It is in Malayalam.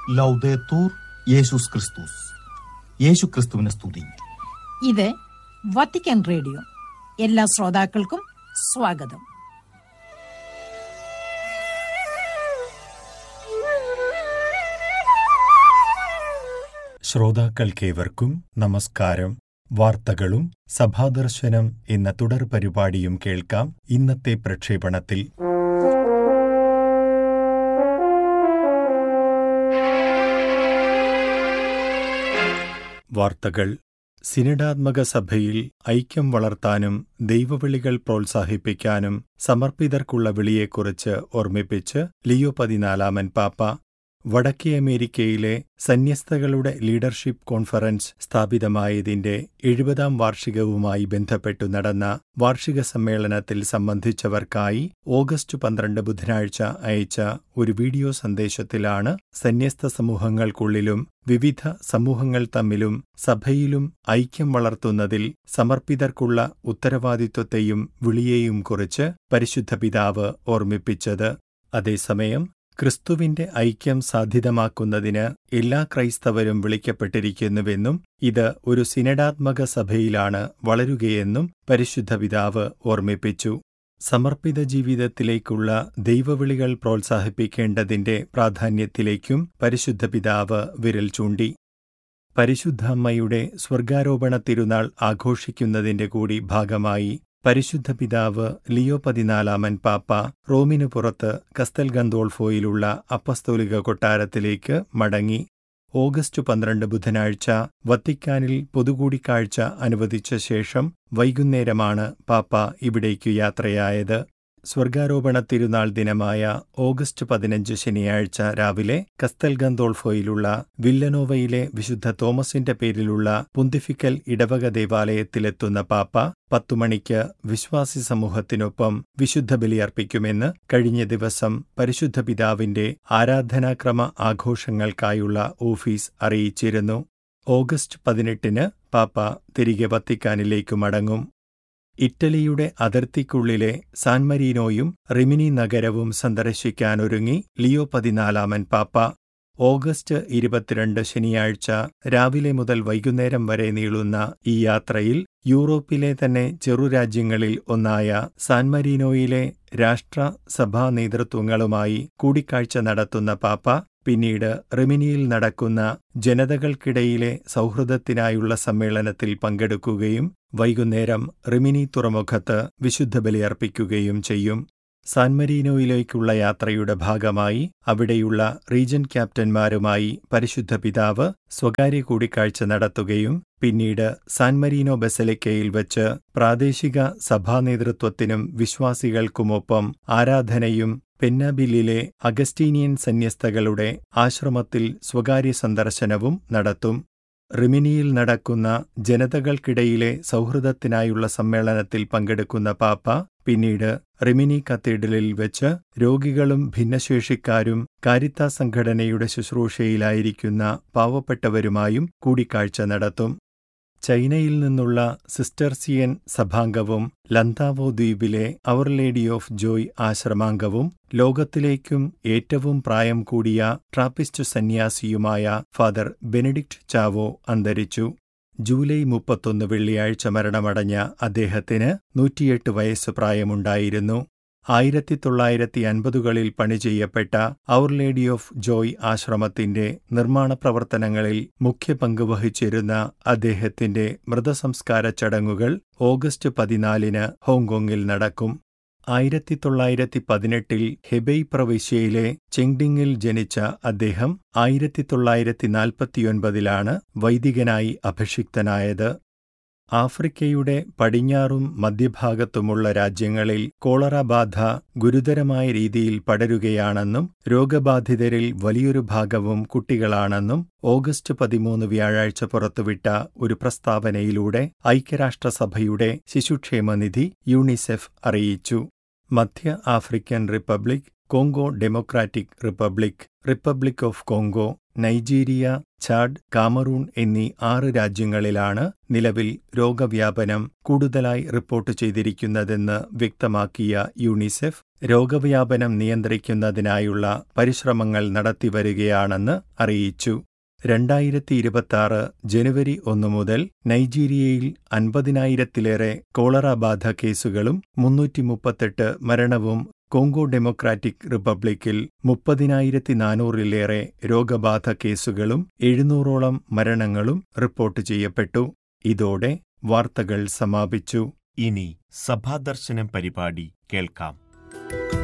ലൗദേത്തൂർ യേശുസ് ക്രിസ്തുസ് യേശു ക്രിസ്തുവിനെ സ്തുതി ഇത് വത്തിക്കാൻ റേഡിയോ എല്ലാ ശ്രോതാക്കൾക്കും സ്വാഗതം ശ്രോതാക്കൾക്കേവർക്കും നമസ്കാരം വാർത്തകളും സഭാദർശനം എന്ന തുടർ പരിപാടിയും കേൾക്കാം ഇന്നത്തെ പ്രക്ഷേപണത്തിൽ വാർത്തകൾ സിനഡാത്മക സഭയിൽ ഐക്യം വളർത്താനും ദൈവവിളികൾ പ്രോത്സാഹിപ്പിക്കാനും സമർപ്പിതർക്കുള്ള വിളിയെക്കുറിച്ച് ഓർമ്മിപ്പിച്ച് ലിയോ പതിനാലാമൻ പാപ്പ വടക്കേ അമേരിക്കയിലെ സന്യസ്തകളുടെ ലീഡർഷിപ്പ് കോൺഫറൻസ് സ്ഥാപിതമായതിന്റെ എഴുപതാം വാർഷികവുമായി ബന്ധപ്പെട്ടു നടന്ന വാർഷിക സമ്മേളനത്തിൽ സംബന്ധിച്ചവർക്കായി ഓഗസ്റ്റ് പന്ത്രണ്ട് ബുധനാഴ്ച അയച്ച ഒരു വീഡിയോ സന്ദേശത്തിലാണ് സന്യസ്ത സമൂഹങ്ങൾക്കുള്ളിലും വിവിധ സമൂഹങ്ങൾ തമ്മിലും സഭയിലും ഐക്യം വളർത്തുന്നതിൽ സമർപ്പിതർക്കുള്ള ഉത്തരവാദിത്വത്തെയും വിളിയെയും കുറിച്ച് പരിശുദ്ധ പിതാവ് ഓർമ്മിപ്പിച്ചത് അതേസമയം ക്രിസ്തുവിന്റെ ഐക്യം സാധ്യതമാക്കുന്നതിന് എല്ലാ ക്രൈസ്തവരും വിളിക്കപ്പെട്ടിരിക്കുന്നുവെന്നും ഇത് ഒരു സിനഡാത്മക സഭയിലാണ് വളരുകയെന്നും പരിശുദ്ധ പിതാവ് ഓർമ്മിപ്പിച്ചു സമർപ്പിത ജീവിതത്തിലേക്കുള്ള ദൈവവിളികൾ പ്രോത്സാഹിപ്പിക്കേണ്ടതിന്റെ പ്രാധാന്യത്തിലേക്കും പരിശുദ്ധ പിതാവ് വിരൽ ചൂണ്ടി പരിശുദ്ധ അമ്മയുടെ സ്വർഗാരോപണ തിരുനാൾ ആഘോഷിക്കുന്നതിന്റെ കൂടി ഭാഗമായി പരിശുദ്ധ പിതാവ് ലിയോ പതിനാലാമൻ പാപ്പ റോമിനു പുറത്ത് കസ്തൽ ഗന്തോൾഫോയിലുള്ള അപ്പസ്തോലിക കൊട്ടാരത്തിലേക്ക് മടങ്ങി ഓഗസ്റ്റ് പന്ത്രണ്ട് ബുധനാഴ്ച വത്തിക്കാനിൽ പൊതുകൂടിക്കാഴ്ച അനുവദിച്ച ശേഷം വൈകുന്നേരമാണ് പാപ്പ ഇവിടേക്കു യാത്രയായത് സ്വർഗാരോപണ തിരുനാൾ ദിനമായ ഓഗസ്റ്റ് പതിനഞ്ച് ശനിയാഴ്ച രാവിലെ കസ്തൽ ഗന്തോൾഫോയിലുള്ള വില്ലനോവയിലെ വിശുദ്ധ തോമസിന്റെ പേരിലുള്ള പുന്തിഫിക്കൽ ഇടവക ദേവാലയത്തിലെത്തുന്ന പാപ്പ പത്തുമണിക്ക് വിശ്വാസി സമൂഹത്തിനൊപ്പം വിശുദ്ധ ബലിയർപ്പിക്കുമെന്ന് കഴിഞ്ഞ ദിവസം പരിശുദ്ധ പിതാവിന്റെ ആരാധനാക്രമ ആഘോഷങ്ങൾക്കായുള്ള ഓഫീസ് അറിയിച്ചിരുന്നു ഓഗസ്റ്റ് പതിനെട്ടിന് പാപ്പ തിരികെ വത്തിക്കാനിലേക്ക് മടങ്ങും ഇറ്റലിയുടെ അതിർത്തിക്കുള്ളിലെ സാൻമരീനോയും റിമിനി നഗരവും സന്ദർശിക്കാനൊരുങ്ങി ലിയോ പതിനാലാമൻ പാപ്പ ഓഗസ്റ്റ് ഇരുപത്തിരണ്ട് ശനിയാഴ്ച രാവിലെ മുതൽ വൈകുന്നേരം വരെ നീളുന്ന ഈ യാത്രയിൽ യൂറോപ്പിലെ തന്നെ ചെറുരാജ്യങ്ങളിൽ ഒന്നായ സാൻമരീനോയിലെ രാഷ്ട്ര സഭാ നേതൃത്വങ്ങളുമായി കൂടിക്കാഴ്ച നടത്തുന്ന പാപ്പ പിന്നീട് റിമിനിയിൽ നടക്കുന്ന ജനതകൾക്കിടയിലെ സൗഹൃദത്തിനായുള്ള സമ്മേളനത്തിൽ പങ്കെടുക്കുകയും വൈകുന്നേരം റിമിനി തുറമുഖത്ത് വിശുദ്ധ ബലിയർപ്പിക്കുകയും ചെയ്യും സാൻമരീനോയിലേക്കുള്ള യാത്രയുടെ ഭാഗമായി അവിടെയുള്ള റീജൻ ക്യാപ്റ്റന്മാരുമായി പരിശുദ്ധ പിതാവ് സ്വകാര്യ കൂടിക്കാഴ്ച നടത്തുകയും പിന്നീട് സാൻമരീനോ ബസലിക്കയിൽ വച്ച് പ്രാദേശിക സഭാ നേതൃത്വത്തിനും വിശ്വാസികൾക്കുമൊപ്പം ആരാധനയും പെന്നാബില്ലിലെ അഗസ്റ്റീനിയൻ സന്യസ്തകളുടെ ആശ്രമത്തിൽ സ്വകാര്യ സന്ദർശനവും നടത്തും റിമിനിയിൽ നടക്കുന്ന ജനതകൾക്കിടയിലെ സൗഹൃദത്തിനായുള്ള സമ്മേളനത്തിൽ പങ്കെടുക്കുന്ന പാപ്പ പിന്നീട് റിമിനി കത്തീഡ്രലിൽ വെച്ച് രോഗികളും ഭിന്നശേഷിക്കാരും കാരിത്ത സംഘടനയുടെ ശുശ്രൂഷയിലായിരിക്കുന്ന പാവപ്പെട്ടവരുമായും കൂടിക്കാഴ്ച നടത്തും ചൈനയിൽ നിന്നുള്ള സിസ്റ്റർസിയൻ സഭാംഗവും ലന്താവോ ദ്വീപിലെ അവർ ലേഡി ഓഫ് ജോയ് ആശ്രമാംഗവും ലോകത്തിലേക്കും ഏറ്റവും പ്രായം കൂടിയ ട്രാപ്പിസ്റ്റ് സന്യാസിയുമായ ഫാദർ ബെനഡിക്റ്റ് ചാവോ അന്തരിച്ചു ജൂലൈ മുപ്പത്തൊന്ന് വെള്ളിയാഴ്ച മരണമടഞ്ഞ അദ്ദേഹത്തിന് നൂറ്റിയെട്ട് വയസ്സ് പ്രായമുണ്ടായിരുന്നു ആയിരത്തി തൊള്ളായിരത്തി അൻപതുകളിൽ പണി ചെയ്യപ്പെട്ട ഔർ ലേഡി ഓഫ് ജോയ് ആശ്രമത്തിന്റെ നിർമ്മാണ പ്രവർത്തനങ്ങളിൽ മുഖ്യ പങ്ക് വഹിച്ചിരുന്ന അദ്ദേഹത്തിന്റെ മൃതസംസ്കാര ചടങ്ങുകൾ ഓഗസ്റ്റ് പതിനാലിന് ഹോങ്കോങ്ങിൽ നടക്കും ആയിരത്തി തൊള്ളായിരത്തി പതിനെട്ടിൽ ഹെബെയ് പ്രവിശ്യയിലെ ചെങ്ഡിങ്ങിൽ ജനിച്ച അദ്ദേഹം ആയിരത്തി തൊള്ളായിരത്തി നാൽപ്പത്തിയൊൻപതിലാണ് വൈദികനായി അഭിഷിക്തനായത് ആഫ്രിക്കയുടെ പടിഞ്ഞാറും മധ്യഭാഗത്തുമുള്ള രാജ്യങ്ങളിൽ കോളറ ബാധ ഗുരുതരമായ രീതിയിൽ പടരുകയാണെന്നും രോഗബാധിതരിൽ വലിയൊരു ഭാഗവും കുട്ടികളാണെന്നും ഓഗസ്റ്റ് പതിമൂന്ന് വ്യാഴാഴ്ച പുറത്തുവിട്ട ഒരു പ്രസ്താവനയിലൂടെ ഐക്യരാഷ്ട്രസഭയുടെ ശിശുക്ഷേമനിധി യൂണിസെഫ് അറിയിച്ചു മധ്യ African republic Congo democratic republic republic of Congo Nigeria Chad Cameroon എന്നീ ആറ് രാജ്യങ്ങളിലാണ് നിലവിൽ രോഗവ്യാപനം കൂടുതലായി റിപ്പോർട്ട് ചെയ്തിരിക്കുന്നതെന്ന് വ്യക്തമാക്കിയ യൂണിസെഫ് രോഗവ്യാപനം നിയന്ത്രിക്കുന്നതിനായുള്ള പരിശ്രമങ്ങൾ നടത്തിവരികയാണെന്ന് അറിയിച്ചു രണ്ടായിരത്തി ഇരുപത്തിയാറ് ജനുവരി ഒന്ന് മുതൽ നൈജീരിയയിൽ അൻപതിനായിരത്തിലേറെ കോളറ ബാധ കേസുകളും മുന്നൂറ്റി മുപ്പത്തെട്ട് മരണവും കോങ്കോ ഡെമോക്രാറ്റിക് റിപ്പബ്ലിക്കിൽ മുപ്പതിനായിരത്തി നാനൂറിലേറെ രോഗബാധ കേസുകളും എഴുന്നൂറോളം മരണങ്ങളും റിപ്പോർട്ട് ചെയ്യപ്പെട്ടു ഇതോടെ വാർത്തകൾ സമാപിച്ചു ഇനി സഭാദർശനം പരിപാടി കേൾക്കാം